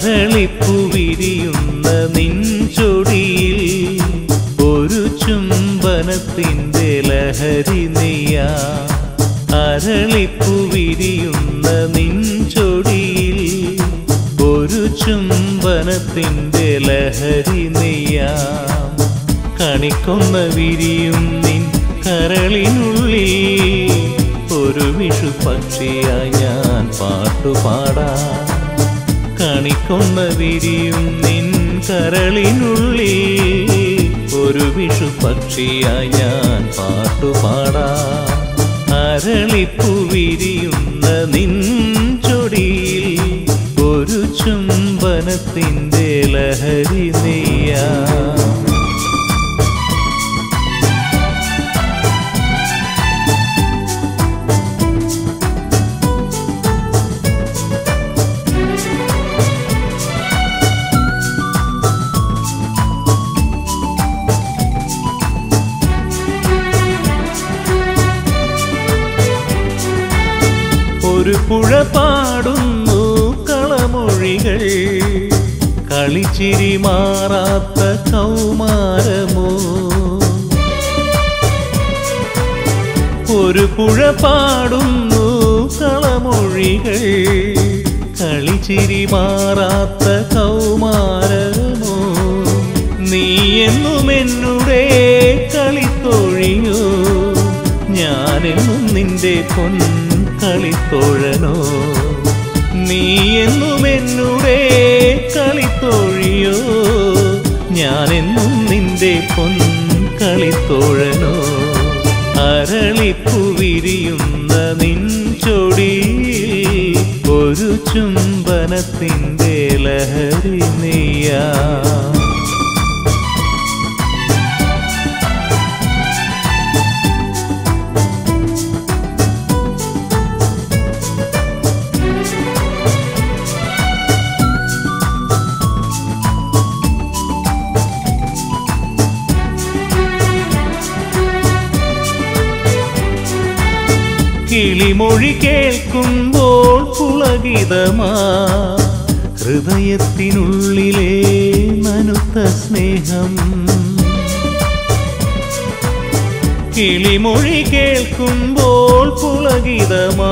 അരളിപ്പു വിരിയുന്ന നിൻചൊടിയിൽ ഒരു ചുംബനത്തിൻ്റെ ലഹരി നെയ്യാ അരളിപ്പു വിരിയുന്ന നിൻചൊടിയിൽ ഒരു ചുംബനത്തിൻ്റെ ലഹരി നെയ്യാം കണിക്കൊന്ന വിരിയും നിൻ കരളിനുള്ളിൽ ഒരു വിഷു പക്ഷിയായി ഞാൻ പാട്ടുപാടാം കണിക്കൊന്ന വിരിയും നിൻ കരളിനുള്ളിൽ ഒരു വിഷു പക്ഷിയായി ഞാൻ പാട്ടുപാടാം അരളിപ്പു വിരിയുന്ന നിൻ ചൊടിയിൽ ഒരു ചുംബനത്തിൻ്റെ ലഹരി നെയ്യാ ഒരു പുഴ പാടുന്നു കളമൊഴികൾ കളിച്ചിരി മാറാത്ത കൗമാരമോ ഒരു പുഴ പാടുന്നു കളമൊഴികൾ കളിച്ചിരി മാറാത്ത കൗമാരമോ നീ എന്നും എന്നുടെ കളിത്തൊഴിയോ ഞാനെന്നും നിന്റെ പൊൻ കളിത്തോഴനോ നീ എന്നും എന്നുടെ കളിത്തോഴിയോ ഞാനെന്നും നിന്റെ പൊൻ കളിത്തോഴനോ അരളിപ്പു വിരിയുന്ന നിൻ ചൊടിയിൽ ഒരു ചുംബനത്തിൻ്റെ ലഹരി നെയ്യാ കിളിമൊഴി കേൾക്കുമ്പോൾ പുളകിതമാ ഹൃദയത്തിനുള്ളിലെ നനുത്ത സ്നേഹം കിളിമൊഴി കേൾക്കുമ്പോൾ പുളകിതമാ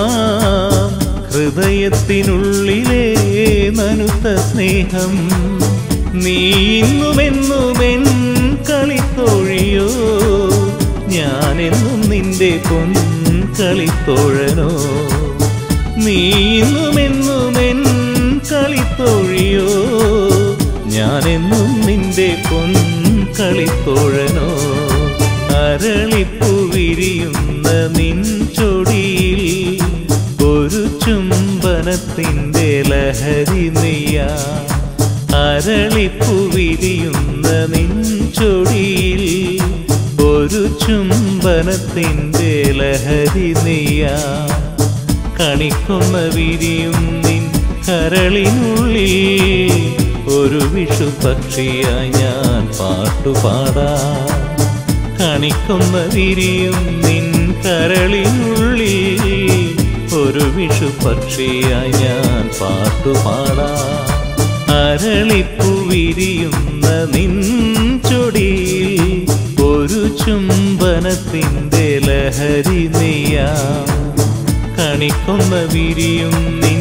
ഹൃദയത്തിനുള്ളിലെ നനുത്ത സ്നേഹം നീ ഇന്നുമെന്നുമെൻ കളിത്തൊഴിയോ ഞാനെന്നും നിന്റെ പൊൻ കളിത്തോഴനോ നീ ഇന്നുമെന്നുമെൻ കളിത്തൊഴിയോ ഞാനെന്നും നിന്റെ പൊൻ കളിത്തോഴനോ അരളിപ്പു വിരിയുന്ന നിൻ ചൊടിയിൽ ഒരു ചുംബനത്തിൻ്റെ ലഹരി നെയ്യാ അരളിപ്പു വിരിയുന്ന നിൻ ചൊടിയിൽ ഒരു ചുംബനത്തിൻ്റെ ലഹരി നെയ്യാ കണിക്കൊന്ന വിരിയും നിൻ കരളിനുള്ളിൽ ഒരു വിഷു പക്ഷിയായി ഞാൻ പാട്ടുപാടാം കണിക്കൊന്ന വിരിയും നിൻ കരളിനുള്ളിൽ ഒരു വിഷു പക്ഷിയായി ഞാൻ പാട്ടുപാടാം അരളിപ്പു വിരിയുന്ന നിൻ ചൊടിയിൽ ഒരു ചുംബനത്തിൻ്റെ ലഹരി നെയ്യാം കണിക്കൊന്ന വിരിയും നിൻ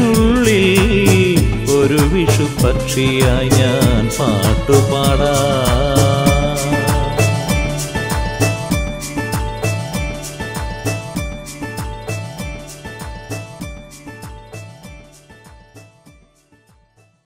കരളിനുള്ളിൽ ഒരു വിഷു പക്ഷിയായി ഞാൻ പാട്ടുപാടാം